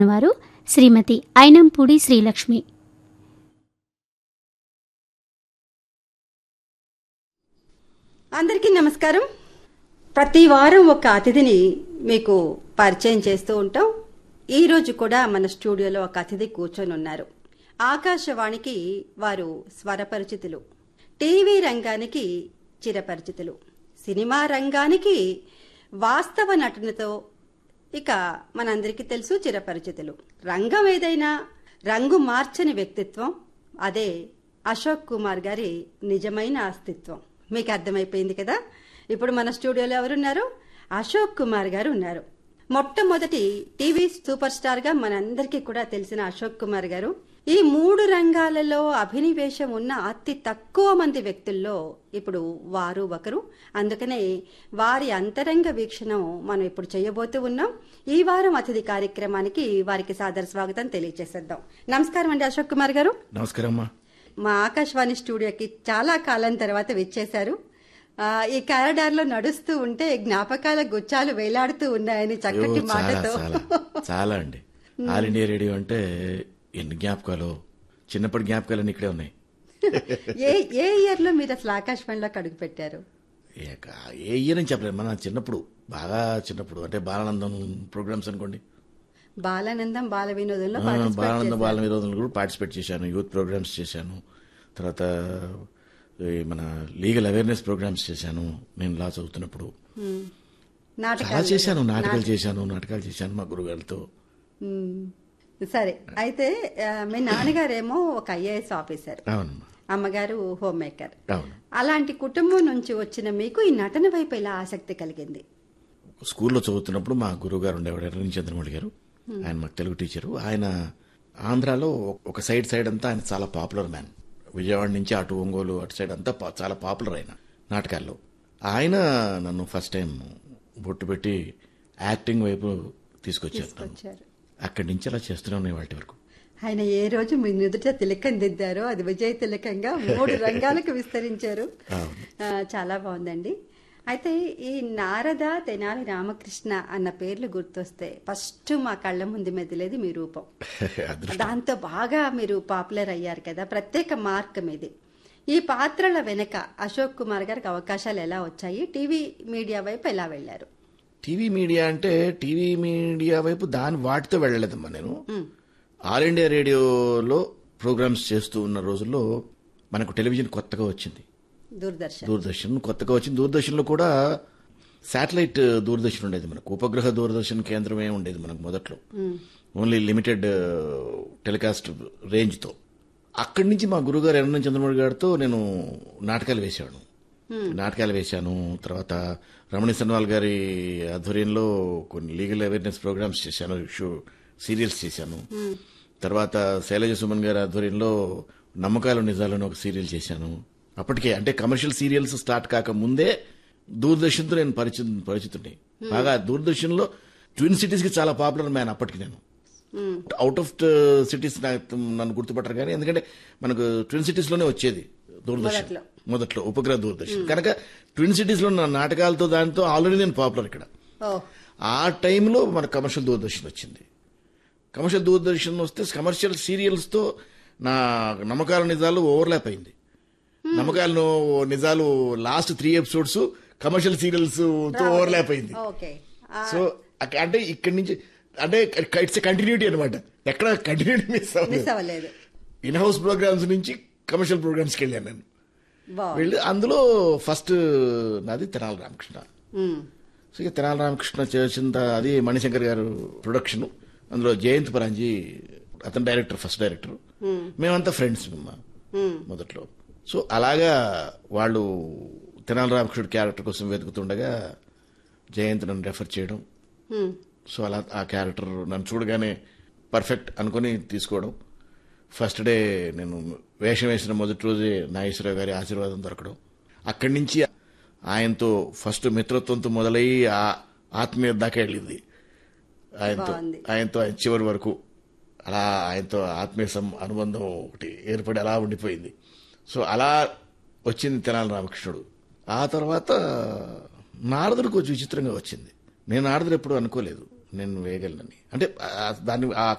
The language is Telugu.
వారు శ్రీమతి ఐనంపూడి శ్రీలక్ష్మి అందరికీ నమస్కారం ప్రతి వారం ఒక అతిథిని మీకు పరిచయం చేస్తూ ఉంటాం ఈ రోజు కూడా మన స్టూడియోలో ఒక అతిథి కూర్చొని ఉన్నారు ఆకాశవాణికి వారు స్వరపరిచితులు టీవీ రంగానికి చిరపరిచితులు సినిమా రంగానికి వాస్తవ నటనతో ఇక మనందరికీ తెలుసు చిరపరిచితులు రంగం ఏదైనా రంగు మార్చని వ్యక్తిత్వం అదే అశోక్ కుమార్ గారి నిజమైన అస్తిత్వం మీకు అర్థమైపోయింది కదా ఇప్పుడు మన స్టూడియోలో ఎవరున్నారు అశోక్ కుమార్ గారు ఉన్నారు మొట్టమొదటి టీవీ సూపర్ స్టార్ గా మనందరికీ కూడా తెలిసిన అశోక్ కుమార్ గారు ఈ మూడు రంగాలలో అభినివేశం ఉన్న అతి తక్కువ మంది వ్యక్తుల్లో ఇప్పుడు వారు ఒకరు అందుకనే వారి అంతరంగ వీక్షణం మనం ఇప్పుడు చేయబోతూ ఉన్నాం ఈ వారం అతిథి కార్యక్రమానికి వారికి సాదర స్వాగతం తెలియజేసేద్దాం నమస్కారం అండి అశోక్ కుమార్ గారు నమస్కారం అమ్మా మా ఆకాశవాణి స్టూడియోకి చాలా కాలం తర్వాత విచ్చేశారు ఆ, ఈ కారిడార్ లో నడుస్తూ ఉంటే జ్ఞాపకాల గుచ్చాలు వేలాడుతూ ఉన్నాయని అయ్యో, చక్కటి చాలా మాటతో చాలా చాలా అండి ఆల్ ఇండియా రేడియో అంటే ఎన్ని జ్ఞాపకాలు చిన్నప్పటి జ్ఞాపకాలన్నీ ఇక్కడే ఉన్నాయి ఏ ఏ ఇయర్ లో మీరు అసలు ఆకాశవాణిలోకి అడుగు పెట్టారు ఇక ఏ ఇయర్ అని చెప్పలేదు మన చిన్నప్పుడు బాగా చిన్నప్పుడు అంటే బాలానందం ప్రోగ్రామ్స్ అనుకోండి బాలానందం బాల వినోదంలో ఆ, participate బాలానందం చేశారు. బాల విరోధులు కూడా పార్టిసిపేట్ చేశాను యూత్ ప్రోగ్రామ్స్ చేశాను తర్వాత ఈ మన లీగల్ అవేర్నెస్ ప్రోగ్రామ్స్ చేశాను నేను లా చదువుతున్నప్పుడు ఉమ్. చాలా నాటకాలు చేశాను నాటకాలు చేశాను నాటకాలు చేశాను మా గురుగారితో ఉమ్. సరే అయితే ఆ, మీ నాన్నగారేమో ఒక ఐఏఎస్ ఆఫీసర్ అవునమ్మా అమ్మగారు హోమ్ మేకర్ అవును అలాంటి కుటుంబం నుంచి వచ్చిన మీకు ఈ నటన వైపు ఎలా ఆసక్తి కలిగింది స్కూల్లో చదువుతున్నప్పుడు మా గురువు గారు ఉండేవాడు ఎర్రని చంద్రమౌళి గారు ఆయన మాకు తెలుగు టీచరు ఆయన ఆంధ్రాలో ఒక సైడ్ సైడ్ అంతా ఆయన చాలా పాపులర్ మ్యాన్ విజయవాడ నుంచి అటు ఒంగోలు అటు సైడ్ అంతా పా- చాలా పాపులర్ ఆయన నాటకాల్లో ఆయన నన్ను ఫస్ట్ టైం బొట్టు పెట్టి యాక్టింగ్ వైపు తీసుకొచ్చారు నన్ను. వచ్చారు అక్కడి నుంచి అలా చేస్తూనే ఉన్నాయి వాటి వరకు ఆయన ఏ రోజు మీ నుదుట తిలకం దిద్దారో అది విజయ తిలకంగా మూడు రంగాలకు విస్తరించారు అవును. ఆ, చాలా బాగుందండి అయితే ఈ నారద తెనాలి రామకృష్ణ అన్న పేర్లు గుర్తొస్తే ఫస్ట్ మా కళ్ళ ముందు మెదిలేది మీ రూపం అదృష్టం దాంతో బాగా మీరు పాపులర్ అయ్యారు కదా ప్రత్యేక మార్క్ మీది ఈ పాత్రల వెనక అశోక్ కుమార్ గారికి అవకాశాలు ఎలా వచ్చాయి టీవీ మీడియా వైపు ఎలా వెళ్లారు టీవీ మీడియా అంటే టీవీ మీడియా వైపు దాని వాటితో వెళ్ళలేదమ్మా నేను ఆల్ ఇండియా రేడియోలో ప్రోగ్రామ్స్ చేస్తూ ఉన్న రోజుల్లో మనకు టెలివిజన్ కొత్తగా వచ్చింది దూరదర్శన్ దూరదర్శన్ కొత్తగా వచ్చింది దూరదర్శన్లో కూడా శాటిలైట్ దూరదర్శన్ ఉండేది మనకు ఉపగ్రహ దూరదర్శన్ కేంద్రమే ఉండేది మనకు మొదట్లో ఓన్లీ లిమిటెడ్ టెలికాస్ట్ రేంజ్తో అక్కడి నుంచి మా గురుగారు ఎర్రన్న చంద్రమౌళి గారితో నేను నాటకాలు వేశాను నాటకాలు వేశాను తర్వాత రమణి సన్వాల్ గారి ఆధ్వర్యంలో కొన్ని లీగల్ అవేర్నెస్ ప్రోగ్రామ్స్ చేశాను షో సీరియల్స్ చేశాను తర్వాత శైలజ సుమన్ గారి ఆధ్వర్యంలో నమ్మకాలు నిజాలు అని ఒక సీరియల్ చేశాను అప్పటికే అంటే కమర్షియల్ సీరియల్స్ స్టార్ట్ కాక ముందే దూరదర్శన్తో నేను పరిచిత పరిచితుండే బాగా దూరదర్శన్లో ట్విన్ సిటీస్ కి చాలా పాపులర్ మ్యాన్ అప్పటికి నేను అవుట్ ఆఫ్ సిటీస్ నన్ను గుర్తుపట్టరు కానీ ఎందుకంటే మనకు ట్విన్ సిటీస్ లోనే వచ్చేది దూరదర్శన్ మొదట్లో. మొదట్లో ఉపగ్రహ దూరదర్శన్ కనుక ట్విన్ సిటీస్ లో నా నాటకాలతో దాంతో ఆల్రెడీ నేను పాపులర్ ఇక్కడ ఓ ఆ టైంలో మన కమర్షియల్ దూరదర్శన్ వచ్చింది కమర్షియల్ దూరదర్శన్ వస్తే కమర్షియల్ సీరియల్స్ తో నా నమ్మకాల నిజాలు ఓవర్లాప్ అయింది నమ్మకాలు నిజాలు last three episodes commercial serials తో ఓవర్లాప్ అయింది ఓకే సో అక్క- అంటే ఇక్కడి నుంచి అంటే ఇట్స్ కంటిన్యూటీ అనమాట ఎక్కడ కంటిన్యూటీ మిస్ మిస్ అవ్వలేదు అవ్వలేదు ఇన్ హౌస్ ప్రోగ్రామ్స్ నుంచి కమర్షియల్ ప్రోగ్రామ్స్ కి వెళ్ళాను నేను బాగుంది వెళ్ళి అందులో ఫస్ట్ నాది తెనాలి రామకృష్ణ ఉమ్. సో ఇక తెనాలి రామకృష్ణ చేసిన త- అది మణిశంకర్ గారు ప్రొడక్షన్ అందులో జయంత్ పరాంజీ అతను డైరెక్టర్ ఫస్ట్ డైరెక్టర్ మేమంతా ఫ్రెండ్స్ మొదట్లో సో అలాగా వాళ్ళు తెనాలి రామకృష్ణుడు క్యారెక్టర్ కోసం వెతుకుతుండగా జయంత్ నన్ను రెఫర్ చేయడం ఉమ్. సో అలా ఆ క్యారెక్టర్ నన్ను చూడగానే పర్ఫెక్ట్ అనుకొని తీసుకోవడం ఫస్ట్ డే నేను వేషం వేసిన మొదటి రోజే నాగేశ్వరరావు గారి ఆశీర్వాదం దొరకడం అక్కడి నుంచి ఆయనతో ఫస్ట్ మిత్రత్వంతో మొదలయ్యి ఆ ఆత్మీయత దాకా వెళ్ళింది ఆయనతో బాగుంది. ఆయనతో ఆయన చివరి వరకు అలా ఆయనతో ఆత్మీయ సం- అనుబంధం ఒకటి ఏర్పడి అలా ఉండిపోయింది సో అలా వచ్చింది తెనాలి రామకృష్ణుడు ఆ తర్వాత నారదుడు కొంచెం విచిత్రంగా వచ్చింది నేను నారదుడు ఎప్పుడు అనుకోలేదు నేను వేయగలనని అంటే ఆ, దాన్ని ఆ